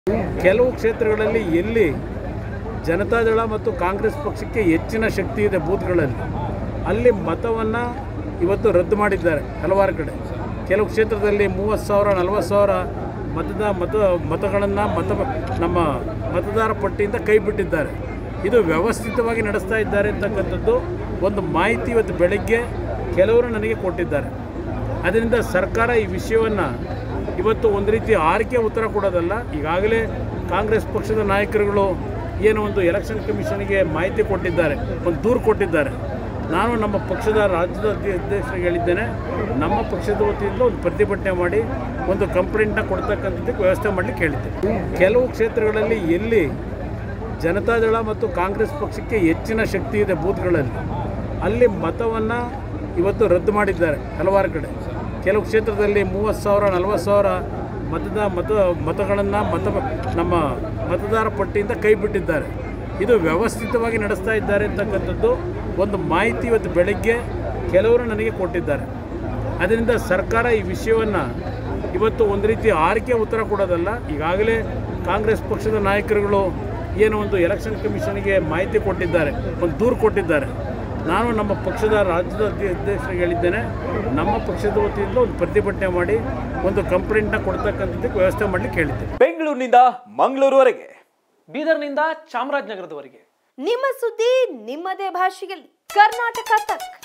ಕೆಲವು ಕ್ಷೇತ್ರಗಳಲ್ಲಿ ಎಲ್ಲಿ ಜನತಾದಳ ಮತ್ತು ಕಾಂಗ್ರೆಸ್ ಪಕ್ಷಕ್ಕೆ ಹೆಚ್ಚಿನ ಶಕ್ತಿ ಇದೆ ಬೂತ್ಗಳಲ್ಲಿ ಅಲ್ಲಿ ಮತವನ್ನು ಇವತ್ತು ರದ್ದು ಮಾಡಿದ್ದಾರೆ ಹಲವಾರು ಕಡೆ ಕೆಲವು ಕ್ಷೇತ್ರದಲ್ಲಿ ಮೂವತ್ತು ಸಾವಿರ ನಲವತ್ತು ಸಾವಿರ ಮತದ ಮತ ಮತಗಳನ್ನು ಮತ ನಮ್ಮ ಮತದಾರ ಪಟ್ಟಿಯಿಂದ ಕೈ ಬಿಟ್ಟಿದ್ದಾರೆ ಇದು ವ್ಯವಸ್ಥಿತವಾಗಿ ನಡೆಸ್ತಾ ಇದ್ದಾರೆ ಅಂತಕ್ಕಂಥದ್ದು ಒಂದು ಮಾಹಿತಿ ಇವತ್ತು ಬೆಳಗ್ಗೆ ಕೆಲವರು ನನಗೆ ಕೊಟ್ಟಿದ್ದಾರೆ ಅದರಿಂದ ಸರ್ಕಾರ ಈ ವಿಷಯವನ್ನು ಇವತ್ತು ಒಂದು ರೀತಿ ಆರ್ಕೆ ಉತ್ತರ ಕೊಡೋದಲ್ಲ ಈಗಾಗಲೇ ಕಾಂಗ್ರೆಸ್ ಪಕ್ಷದ ನಾಯಕರುಗಳು ಏನು ಒಂದು ಎಲೆಕ್ಷನ್ ಕಮಿಷನ್ಗೆ ಮಾಹಿತಿ ಕೊಟ್ಟಿದ್ದಾರೆ ಒಂದು ದೂರು ಕೊಟ್ಟಿದ್ದಾರೆ ನಾನು ನಮ್ಮ ಪಕ್ಷದ ರಾಜ್ಯದ ಅಧ್ಯ- ಅಧ್ಯಕ್ಷರಿಗೆ ಹೇಳಿದ್ದೇನೆ ನಮ್ಮ ಪಕ್ಷದ ವತಿಯಿಂದ ಒಂದು ಪ್ರತಿಭಟನೆ ಮಾಡಿ ಒಂದು ಕಂಪ್ಲೇಂಟ್ನ ಕೊಡ್ತಕ್ಕಂಥದ್ದಕ್ಕೆ ವ್ಯವಸ್ಥೆ ಮಾಡಲಿಕ್ಕೆ ಹೇಳಿದ್ದೆ ಕೆಲವು ಕ್ಷೇತ್ರಗಳಲ್ಲಿ ಎಲ್ಲಿ ಜನತಾದಳ ಮತ್ತು ಕಾಂಗ್ರೆಸ್ ಪಕ್ಷಕ್ಕೆ ಹೆಚ್ಚಿನ ಶಕ್ತಿ ಇದೆ ಬೂತ್ಗಳಲ್ಲಿ ಅಲ್ಲಿ ಮತವನ್ನು ಇವತ್ತು ರದ್ದು ಮಾಡಿದ್ದಾರೆ ಹಲವಾರು ಕಡೆ ಕೆಲವು ಕ್ಷೇತ್ರದಲ್ಲಿ ಮೂವತ್ತು ಸಾವಿರ ನಲವತ್ತು ಸಾವಿರ ಮತದ ಮತ ಮತಗಳನ್ನು ಮತ ನಮ್ಮ ಮತದಾರ ಪಟ್ಟಿಯಿಂದ ಕೈ ಬಿಟ್ಟಿದ್ದಾರೆ ಇದು ವ್ಯವಸ್ಥಿತವಾಗಿ ನಡೆಸ್ತಾ ಇದ್ದಾರೆ ಅಂತಕ್ಕಂಥದ್ದು ಒಂದು ಮಾಹಿತಿ ಇವತ್ತು ಬೆಳಗ್ಗೆ ಕೆಲವರು ನನಗೆ ಕೊಟ್ಟಿದ್ದಾರೆ ಅದರಿಂದ ಸರ್ಕಾರ ಈ ವಿಷಯವನ್ನು ಇವತ್ತು ಒಂದು ರೀತಿ ಆರ್ಕೆ ಉತ್ತರ ಕೊಡೋದಲ್ಲ ಈಗಾಗಲೇ ಕಾಂಗ್ರೆಸ್ ಪಕ್ಷದ ನಾಯಕರುಗಳು ಏನು ಒಂದು ಎಲೆಕ್ಷನ್ ಕಮಿಷನ್ಗೆ ಮಾಹಿತಿ ಕೊಟ್ಟಿದ್ದಾರೆ ಒಂದು ದೂರು ಕೊಟ್ಟಿದ್ದಾರೆ ನಾನು ನಮ್ಮ ಪಕ್ಷದ ರಾಜ್ಯದ ಅಧ್ಯ- ಅಧ್ಯಕ್ಷರಿಗೆ ಹೇಳಿದ್ದೇನೆ ನಮ್ಮ ಪಕ್ಷದ ವತಿಯಿಂದ ಒಂದು ಪ್ರತಿಭಟನೆ ಮಾಡಿ ಒಂದು ಕಂಪ್ಲೇಂಟ್ನ ಕೊಡ್ತಕ್ಕಂಥದ್ದಕ್ಕೆ ವ್ಯವಸ್ಥೆ ಮಾಡಲಿಕ್ಕೆ ಹೇಳಿದ್ದೇನೆ ಬೆಂಗಳೂರಿನಿಂದ ಮಂಗಳೂರುವರೆಗೆ ಬೀದರ್ನಿಂದ ಚಾಮರಾಜನಗರದವರೆಗೆ ನಿಮ್ಮ ಸುದ್ದಿ ನಿಮ್ಮದೇ ಭಾಷೆಯಲ್ಲಿ ಕರ್ನಾಟಕ ತಕ್